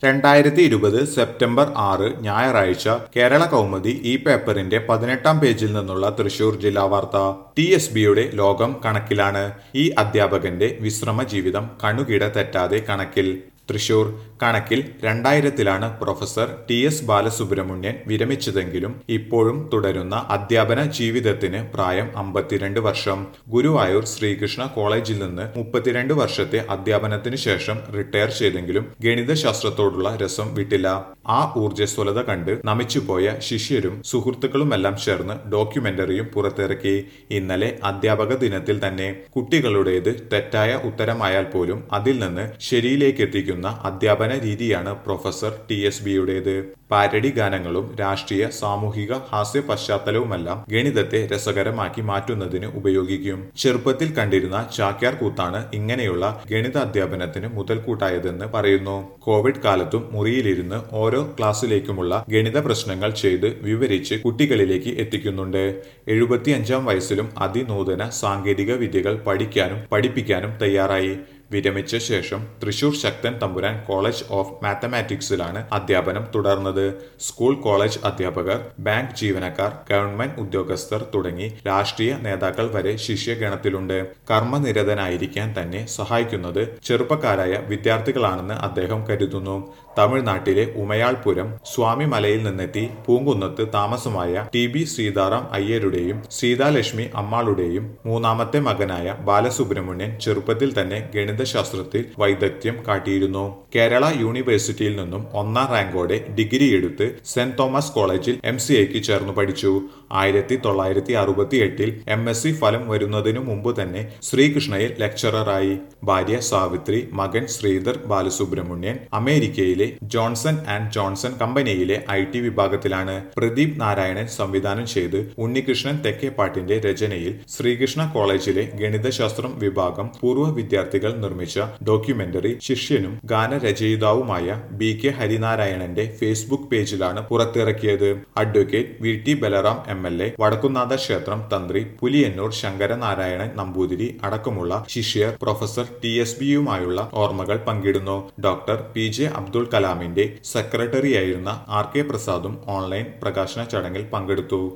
രണ്ടായിരത്തി ഇരുപത് സെപ്റ്റംബർ ആറ് ഞായറാഴ്ച കേരള കൗമുദി ഈ പേപ്പറിന്റെ പതിനെട്ടാം പേജിൽ നിന്നുള്ള തൃശൂർ ജില്ലാ വാർത്ത ടി എസ് ബിയുടെ ലോകം കണക്കിലാണ് ഈ അധ്യാപകന്റെ വിശ്രമ ജീവിതം കണുകിട തെറ്റാതെ കണക്കിൽ തൃശൂർ കണക്കിൽ രണ്ടായിരത്തിലാണ് പ്രൊഫസർ ടി എസ് ബാലസുബ്രഹ്മണ്യൻ വിരമിച്ചതെങ്കിലും ഇപ്പോഴും തുടരുന്ന അധ്യാപന ജീവിതത്തിന് പ്രായം അമ്പത്തിരണ്ട് വർഷം ഗുരുവായൂർ ശ്രീകൃഷ്ണ കോളേജിൽ നിന്ന് മുപ്പത്തിരണ്ട് വർഷത്തെ അധ്യാപനത്തിന് ശേഷം റിട്ടയർ ചെയ്തെങ്കിലും ഗണിതശാസ്ത്രത്തോടുള്ള രസം വിട്ടില്ല ആ ഊർജ്ജസ്വലത കണ്ട് നമിച്ചുപോയ ശിഷ്യരും സുഹൃത്തുക്കളുമെല്ലാം ചേർന്ന് ഡോക്യുമെന്ററിയും പുറത്തിറക്കി ഇന്നലെ അധ്യാപക ദിനത്തിൽ തന്നെ കുട്ടികളുടേത് തെറ്റായ ഉത്തരമായാൽ പോലും അതിൽ നിന്ന് ശരിയിലേക്ക് എത്തിക്കുന്ന അധ്യാപന രീതിയാണ് പ്രൊഫസർ ടി എസ് ബിയുടേത് പാരഡി ഗാനങ്ങളും രാഷ്ട്രീയ സാമൂഹിക ഹാസ്യ പശ്ചാത്തലവുമെല്ലാം ഗണിതത്തെ രസകരമാക്കി മാറ്റുന്നതിന് ഉപയോഗിക്കും ചെറുപ്പത്തിൽ കണ്ടിരുന്ന ചാക്യാർ കൂത്താണ് ഇങ്ങനെയുള്ള ഗണിത അധ്യാപനത്തിന് മുതൽക്കൂട്ടായതെന്ന് പറയുന്നു കോവിഡ് കാലത്തും മുറിയിലിരുന്ന് ഓരോ ക്ലാസ്സിലേക്കുമുള്ള ഗണിത പ്രശ്നങ്ങൾ ചെയ്ത് വിവരിച്ച് കുട്ടികളിലേക്ക് എത്തിക്കുന്നുണ്ട് എഴുപത്തിയഞ്ചാം വയസ്സിലും അതിനൂതന സാങ്കേതിക വിദ്യകൾ പഠിക്കാനും പഠിപ്പിക്കാനും തയ്യാറായി വിരമിച്ച ശേഷം തൃശൂർ ശക്തൻ തമ്പുരാൻ കോളേജ് ഓഫ് മാത്തമാറ്റിക്സിലാണ് അധ്യാപനം തുടർന്നത് സ്കൂൾ കോളേജ് അധ്യാപകർ ബാങ്ക് ജീവനക്കാർ ഗവൺമെന്റ് ഉദ്യോഗസ്ഥർ തുടങ്ങി രാഷ്ട്രീയ നേതാക്കൾ വരെ ശിഷ്യഗണത്തിലുണ്ട് കർമ്മനിരതനായിരിക്കാൻ തന്നെ സഹായിക്കുന്നത് ചെറുപ്പക്കാരായ വിദ്യാർത്ഥികളാണെന്ന് അദ്ദേഹം കരുതുന്നു തമിഴ്നാട്ടിലെ ഉമയാൾപുരം സ്വാമിമലയിൽ നിന്നെത്തി പൂങ്കുന്നത്ത് താമസമായ ടി ബി സീതാറാം അയ്യരുടെയും സീതാലക്ഷ്മി അമ്മാളുടെയും മൂന്നാമത്തെ മകനായ ബാലസുബ്രഹ്മണ്യൻ ചെറുപ്പത്തിൽ തന്നെ ഗണിതശാസ്ത്രത്തിൽ വൈദഗ്ധ്യം കാട്ടിയിരുന്നു കേരള യൂണിവേഴ്സിറ്റിയിൽ നിന്നും ഒന്നാം റാങ്കോടെ ഡിഗ്രി എടുത്ത് സെന്റ് തോമസ് കോളേജിൽ എം സി എക്ക് ചേർന്നു പഠിച്ചു ആയിരത്തി തൊള്ളായിരത്തി അറുപത്തി എട്ടിൽ എം എസ് സി ഫലം വരുന്നതിനു മുമ്പ് തന്നെ ശ്രീകൃഷ്ണയിൽ ലെക്ചററായി ഭാര്യ സാവിത്രി മകൻ ശ്രീധർ ബാലസുബ്രഹ്മണ്യൻ അമേരിക്കയിലെ ജോൺസൺ ആൻഡ് ജോൺസൺ കമ്പനിയിലെ ഐ ടി വിഭാഗത്തിലാണ് പ്രദീപ് നാരായണൻ സംവിധാനം ചെയ്ത് ഉണ്ണികൃഷ്ണൻ തെക്കേപ്പാട്ടിന്റെ രചനയിൽ ശ്രീകൃഷ്ണ കോളേജിലെ ഗണിതശാസ്ത്രം വിഭാഗം പൂർവ്വ വിദ്യാർത്ഥികൾ നിർമ്മിച്ച ഡോക്യുമെന്ററി ശിഷ്യനും ഗാനരചയിതാവുമായ ബി കെ ഹരിനാരായണന്റെ ഫേസ്ബുക്ക് പേജിലാണ് പുറത്തിറക്കിയത് advocate V T Balram M L A Vadakkunnatha ക്ഷേത്രം തന്ത്രി പുലിയന്നൂർ ശങ്കരനാരായണൻ നമ്പൂതിരി അടക്കമുള്ള ശിഷ്യർ പ്രൊഫസർ ടി എസ് ബിയുമായുള്ള ഓർമ്മകൾ പങ്കിടുന്നു ഡോക്ടർ പി ജെ അബ്ദുൾ കലാമിന്റെ സെക്രട്ടറിയായിരുന്ന ആർ കെ പ്രസാദും ഓൺലൈൻ പ്രകാശന ചടങ്ങിൽ പങ്കെടുത്തു